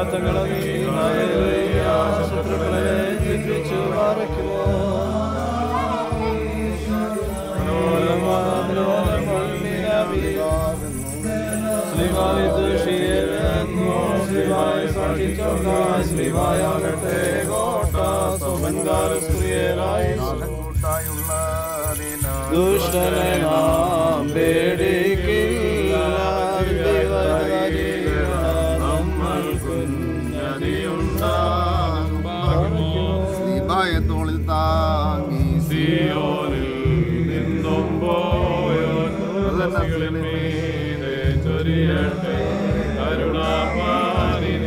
തങ്ങളെ നീ ശത്രുക്കളെ തിരിച്ചു പാറയ്ക്കുമോ ശ്രീമായാകട്ടെ കോട്ട സുമൻകാരസ്ത്രീയരായി ദുഷ്ടനെ നാം പേടിക്കില്ല നമ്മൾ ശ്രീബായ തോളിൽ താങ്ങി സിയോനിൽ നിന്നും പോയോൻ തുളസികളിൻ മീതെ ചൊരിയട്ടെ കരുണാപാലിനി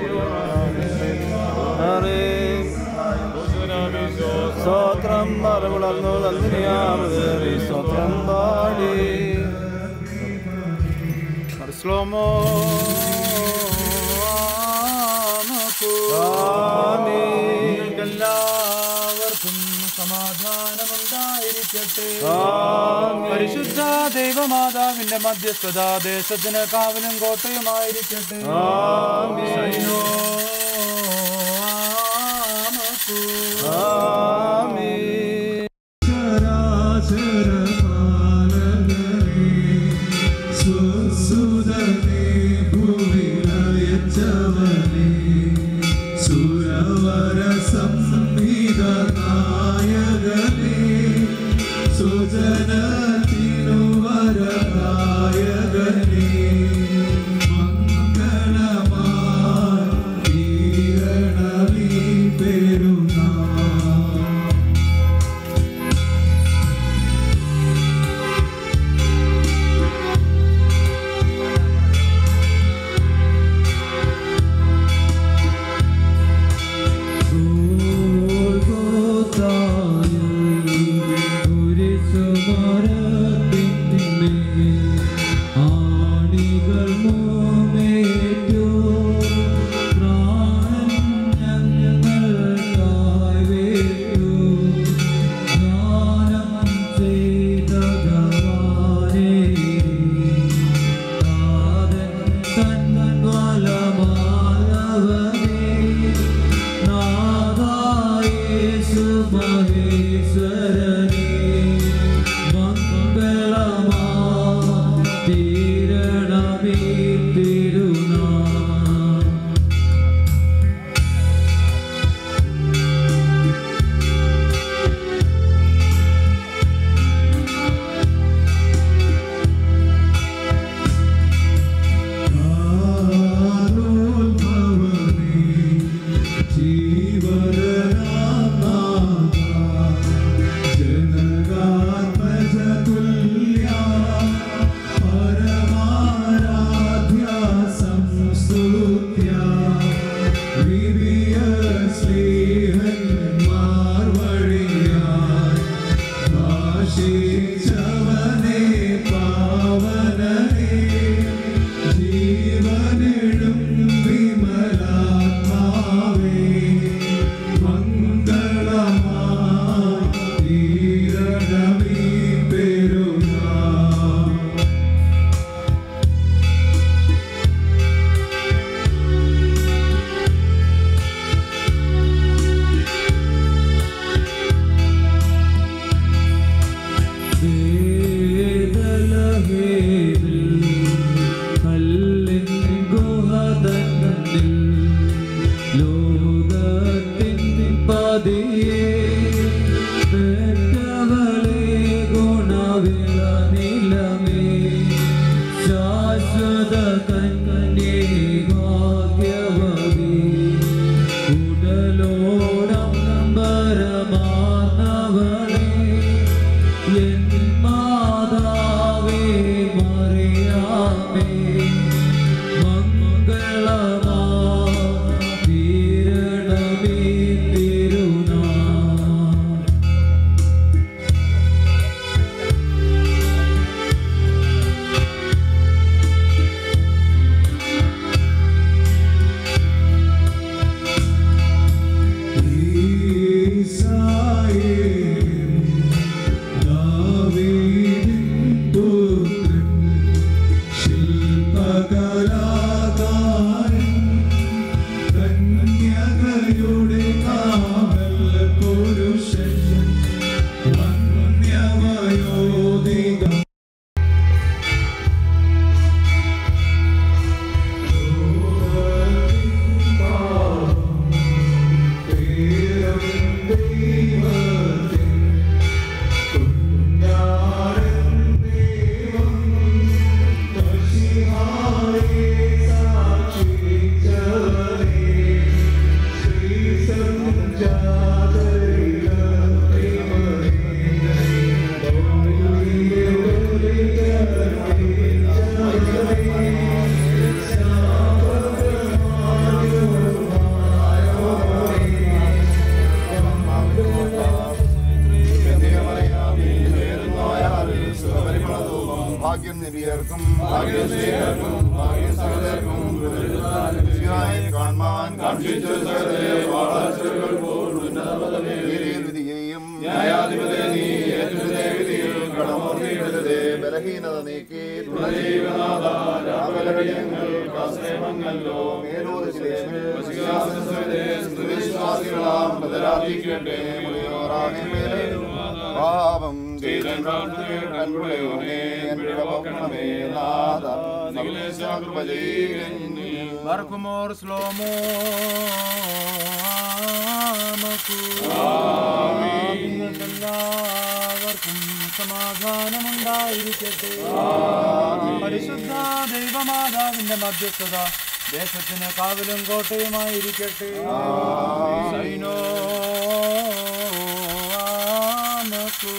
സ്തോത്രം മറവിളർന്നു നന്ദിനിയാമതേറി സ്തോത്രം പാടി സ്ലോമോ എല്ലാവർക്കും സമാധാനമുണ്ടായിരിക്കട്ടെ ആമേൻ. പരിശുദ്ധ ദൈവമാതാവിന്റെ മധ്യസ്ഥത ദേശത്തിന് കാവലും കോട്ടയുമായിരിക്കട്ടെ ആമേൻ. സൈനോ ആമക്കു. ആമേൻ. ജീവനാ വിധിയെയും ബലഹീനത നീക്കി വിശ്വാസികളാം ബദരാധിക്കട്ടെ പാപം ചെയ്ത കൺകുളയോനെ എൻപുണമേ നാഥ കൃപ ചെയ്യുന്നു ബർക്കുമോർ സ്ലോമോ എല്ലാവർക്കും സമാധാനമുണ്ടായിരിക്കട്ടെ പരിശുദ്ധ ദൈവമാതാവിന്റെ മധ്യസ്ഥത ദേശത്തിന് കാവലും കോട്ടയുമായിരിക്കട്ടെ സൈനോ ആമക്കു.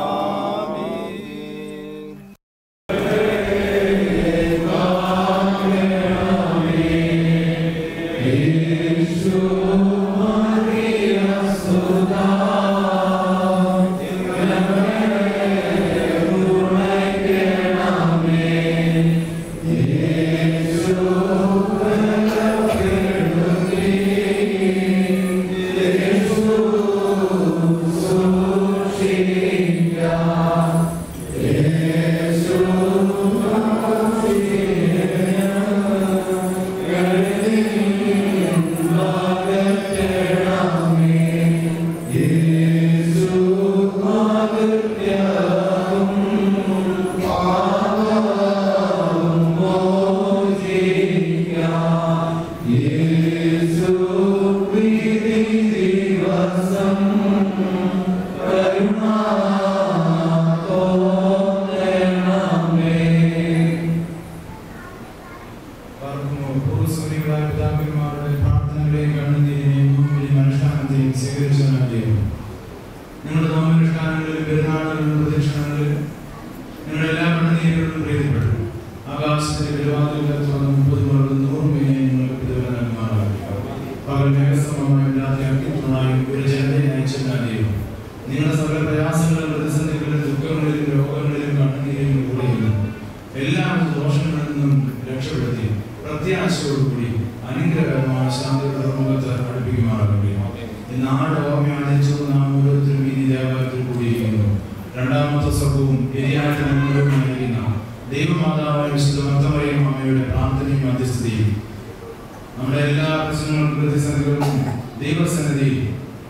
പൂർവ്വസൂരികളായ പിതാക്കന്മാരുടെ പ്രാർത്ഥനകളെയും കണ്ണുനീരിനെയും മുമ്പിൽ അനുഷ്ഠാനത്തെയും സ്വീകരിച്ചവനാകിയും നിങ്ങളുടെ നോമനുഷ്ഠാനങ്ങളിലും പെരുന്നാളുകളിലും പ്രദക്ഷിണങ്ങളിലും നിങ്ങളുടെ എല്ലാ കണ്ണുനീരുകളിലും പ്രീതിപ്പെട്ടു ആകാശത്തിന്റെ പെരുവാതിലുകൾ തുറന്ന് മുപ്പത് മുതൽ നൂറ് മീനെ നിങ്ങൾക്ക് പിതൃനാകുമാറാകും പകൽ മേഘസമമായി രാത്രി അഗ്നിത്തുണായി ഒരു ജനതയെ അയച്ചവനാകിയും നിങ്ങളുടെ സകല പ്രയാസങ്ങളിലും പ്രതിസന്ധികളിലും ദുഃഖങ്ങളിലും രോഗങ്ങളിലും കണ്ണുനീരിലും കൂടെയും എല്ലാവിധ ദോഷങ്ങളിൽ നിന്നും രക്ഷപ്പെടുത്തി പ്രത്യാശയോടുകൂടി അനുഗ്രഹകരമായ ശാന്തിയുടെ മുഖത്ത് അടുപ്പിക്കുമാറാകട്ടെ ഈ നാട് ഓർമ്മയാണിച്ചു നാം ഓരോരുത്തരും ഈ ദേവാലയത്തിൽ കൂടിയിരിക്കുന്നു രണ്ടാമത്തെ സ്വർഗവും എരിയായിട്ട് നന്മകളുമായിരിക്കുന്ന ദൈവമാതാവായ വിശുദ്ധ മത്തമറിയും അമ്മയുടെ പ്രാർത്ഥനയും മധ്യസ്ഥതയും നമ്മുടെ എല്ലാ പ്രശ്നങ്ങളും പ്രതിസന്ധികളും ദൈവസന്നിധിയിൽ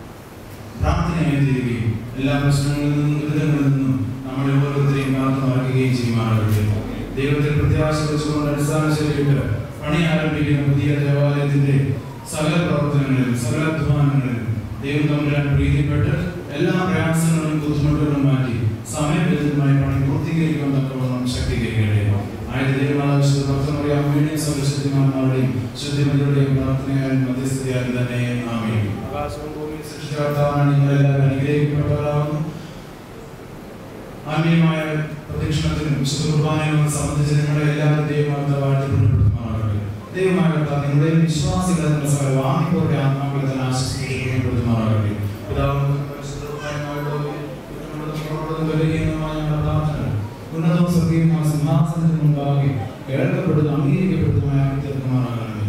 പ്രാർത്ഥനയായി തീരുകയും എല്ലാ പ്രശ്നങ്ങളിൽ നിന്നും ദുരിതങ്ങളിൽ നിന്നും നമ്മളെ ഓരോരുത്തരെയും കാത്തു മറക്കുകയും ചെയ്യുമാറാകട്ടെ ദൈവത്തിൽ പ്രത്യാശ വെച്ചുകൊണ്ട് അടിസ്ഥാന ശരിയിട്ട് പണി ആരംഭിക്കുന്ന പുതിയ ദേവാലയത്തിന്റെ സകല പ്രവർത്തനങ്ങളിലും സകല അധ്വാനങ്ങളിലും ദൈവം തമ്മിലാൻ പ്രീതിപ്പെട്ട് എല്ലാ പ്രയാസങ്ങളും ബുദ്ധിമുട്ടുകളും മാറ്റി സമയബന്ധിതമായി പണി പൂർത്തീകരിക്കാൻ തക്കവണ്ണം ശക്തീകരിക്കട്ടെ ആയത് ദൈവമാവശ്യ ഭക്തമറിയാമ്മയുടെയും സൗരശുദ്ധിമാന്മാരുടെയും ശുദ്ധിമതിയുടെയും പ്രാർത്ഥനയാലും മധ്യസ്ഥതയാലും തന്നെ ആമേൻ ആകാശവും ഭൂമിയും സൃഷ്ടികർത്താവാണ് നിങ്ങളെല്ലാവരും അനുഗ്രഹിക്കപ്പെട്ടവരാകുന്നു ആത്മീയമായ പ്രദക്ഷിണത്തിനും വിശുദ്ധ കുർബാനയും സംബന്ധിച്ച് നിങ്ങളെ എല്ലാവരും ദൈവമാർത്ത വാഴ്ത്തിപ്പെടുത്തുമാറാകട്ടെ ദൈവമായ കർത്താവ് നിങ്ങളുടെ വിശ്വാസികളെ നിങ്ങൾ സകല വാങ്ങിപ്പോടെ ആത്മാക്കളെ തന്നെ ആശിസ്കരിക്കപ്പെടുത്തുമാറാകട്ടെ പിതാവും ഉന്നതവും സ്വർഗീയമായ സിംഹാസനത്തിന് മുമ്പാകെ കേൾക്കപ്പെടുന്ന അംഗീകരിക്കപ്പെടുന്നതുമായ തീർക്കുമാറാകണമേ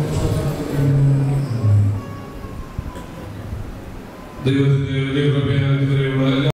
ദൈവത്തിന്റെ വലിയ കൃപയാൽ